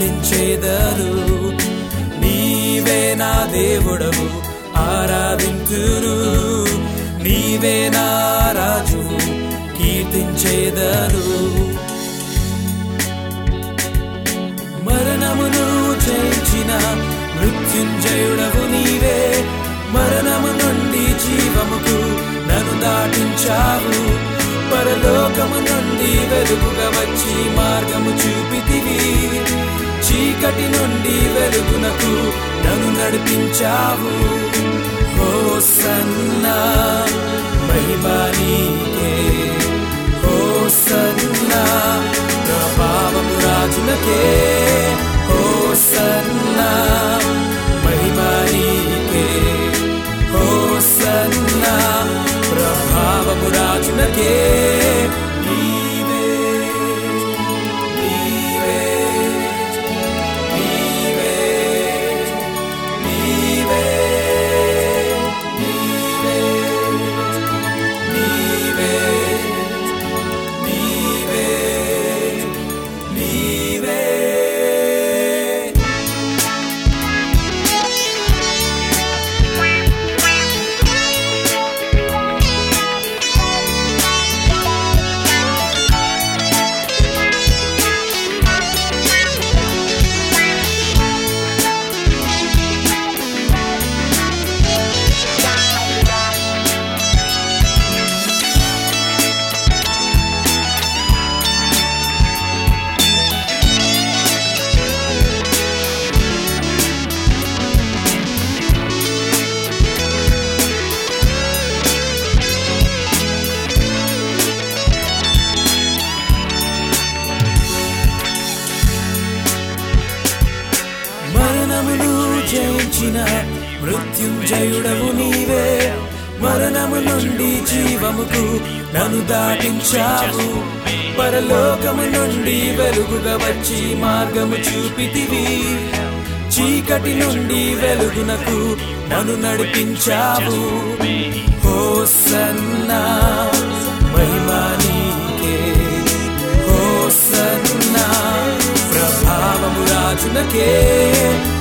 కీర్తించేదరు నీవే నా దేవుడవు ఆరాధింతురు నీవే నా రాజు కీర్తించేదరు మరణమును జయించిన మృత్యుంజయుడవు నీవే మరణము నుండి జీవముకు నన్ను దాటించావు పరలోకము నుండి వెలుగుగా వచ్చి మార్గము చూపితివి చీకటి నుండి వెలుగునకు నన్ను నడిపించావు ఓ సన్నా మహిమా నీకే ఓ సన్నా ప్రభావము రాజులకే ఓ సన్నా మహిమా నీకే ఓ సన్నా ప్రభావము రాజులకే నీవే నీవే నీవే నీవే నీవే నీవే నీవే నీవే మరణమును జయించిన మృత్యుంజయుడవు నీవే మరణము నుండి జీవముకు నన్ను దాటించావు పరలోకము నుండి వెలుగుగా వచ్చి మార్గము చూపితివి చీకటి నుండి వెలుగునకు నన్ను నడిపించావు ఓ సన్నా మహిమా నీకే ఓ సన్నా ప్రభావము రాజునకే